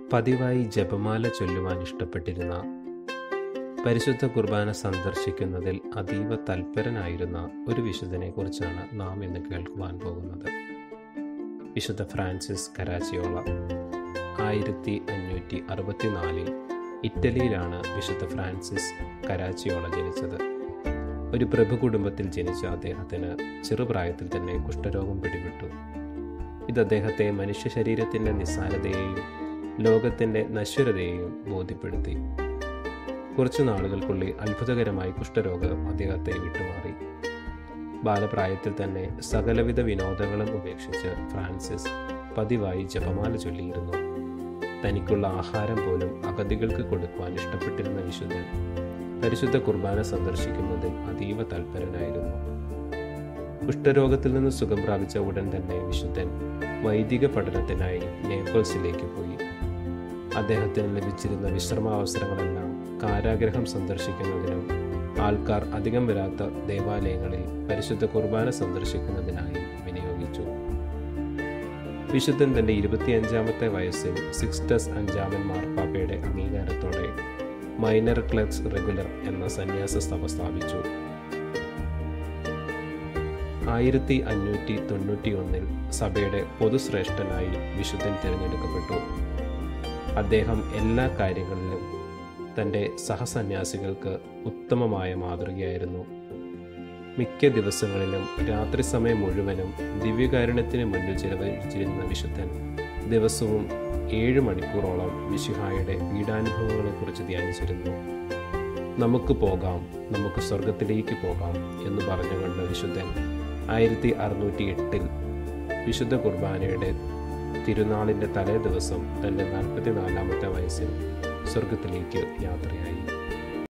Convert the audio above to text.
പതിവായി ജപമാല ചൊല്ലുവാൻ ഇഷ്ടപ്പെട്ടിരുന്ന പരിശുദ്ധ കുർബാന സന്ദർശിക്കുന്നതിൽ അതീവ തൽപരനായിരുന്ന ഒരു വിശുദ്ധനെക്കുറിച്ചാണ് നാം ഇന്ന് കേൾക്കുവാൻ പോകുന്നത് വിശുദ്ധ ഫ്രാൻസിസ് കരാച്ചിയോള ആയിരത്തി അഞ്ഞൂറ്റി അറുപത്തിനാലിൽ ഇറ്റലിയിലാണ് വിശുദ്ധ ഫ്രാൻസിസ് കരാച്ചിയോള ജനിച്ചത് ഒരു പ്രഭു കുടുംബത്തിൽ ജനിച്ച അദ്ദേഹത്തിന് ചെറുപ്രായത്തിൽ തന്നെ കുഷ്ഠരോഗം പിടിപെട്ടു ഇത് അദ്ദേഹത്തെ മനുഷ്യ ശരീരത്തിൻ്റെ നിസ്സാരതയെയും ലോകത്തിൻ്റെ നശ്വരതയെയും ബോധ്യപ്പെടുത്തി കുറച്ചു നാളുകൾക്കുള്ളിൽ അത്ഭുതകരമായി കുഷ്ഠരോഗം അദ്ദേഹത്തെ വിട്ടുമാറി ബാലപ്രായത്തിൽ തന്നെ സകലവിധ വിനോദങ്ങളും ഉപേക്ഷിച്ച് ഫ്രാൻസിസ് പതിവായി ജപമാല ചൊല്ലിയിരുന്നു തനിക്കുള്ള ആഹാരം പോലും അഗതികൾക്ക് കൊടുക്കുവാൻ ഇഷ്ടപ്പെട്ടിരുന്ന വിശുദ്ധൻ പരിശുദ്ധ കുർബാന സന്ദർശിക്കുന്നതിൽ അതീവ തൽപരനായിരുന്നു കുഷ്ഠരോഗത്തിൽ നിന്ന് സുഖം പ്രാപിച്ച ഉടൻ തന്നെ വിശുദ്ധൻ വൈദിക പഠനത്തിനായി നേപ്പിൾസിലേക്ക് പോയി അദ്ദേഹത്തിന് ലഭിച്ചിരുന്ന വിശ്രമാവസരങ്ങളെല്ലാം കാരാഗ്രഹം സന്ദർശിക്കുന്നതിനും ആൾക്കാർ അധികം വരാത്ത ദേവാലയങ്ങളിൽ പരിശുദ്ധ കുർബാന സന്ദർശിക്കുന്നതിനായി വിനിയോഗിച്ചു വിശുദ്ധൻ തൻ്റെ ഇരുപത്തിയഞ്ചാമത്തെ വയസ്സിൽ സിക്സ്റ്റസ് അഞ്ചാമൻ മാർപ്പാപ്പയുടെ അംഗീകാരത്തോടെ മൈനർ ക്ലബ്സ് റെഗുലർ എന്ന സന്യാസ സഭ സ്ഥാപിച്ചു ആയിരത്തി അഞ്ഞൂറ്റി തൊണ്ണൂറ്റി ഒന്നിൽ സഭയുടെ പൊതുശ്രേഷ്ഠനായി വിശുദ്ധൻ തിരഞ്ഞെടുക്കപ്പെട്ടു അദ്ദേഹം എല്ലാ കാര്യങ്ങളിലും തൻ്റെ സഹസന്യാസികൾക്ക് ഉത്തമമായ മാതൃകയായിരുന്നു മിക്ക ദിവസങ്ങളിലും രാത്രി സമയം മുഴുവനും ദിവ്യകാരുണ്യത്തിന് മുന്നിൽ ചിലവഴിച്ചിരുന്ന വിശുദ്ധൻ ദിവസവും ഏഴ് മണിക്കൂറോളം വിശുഹായുടെ പീഡാനുഭവങ്ങളെക്കുറിച്ച് ധ്യാനിച്ചിരുന്നു നമുക്ക് പോകാം നമുക്ക് സ്വർഗത്തിലേക്ക് പോകാം എന്ന് പറഞ്ഞുകൊണ്ട് വിശുദ്ധൻ ആയിരത്തി അറുന്നൂറ്റി എട്ടിൽ വിശുദ്ധ കുർബാനയുടെ തിരുനാളിൻ്റെ തലേ ദിവസം തൻ്റെ നാൽപ്പത്തിനാലാമത്തെ വയസ്സിൽ സ്വർഗത്തിലേക്ക് യാത്രയായി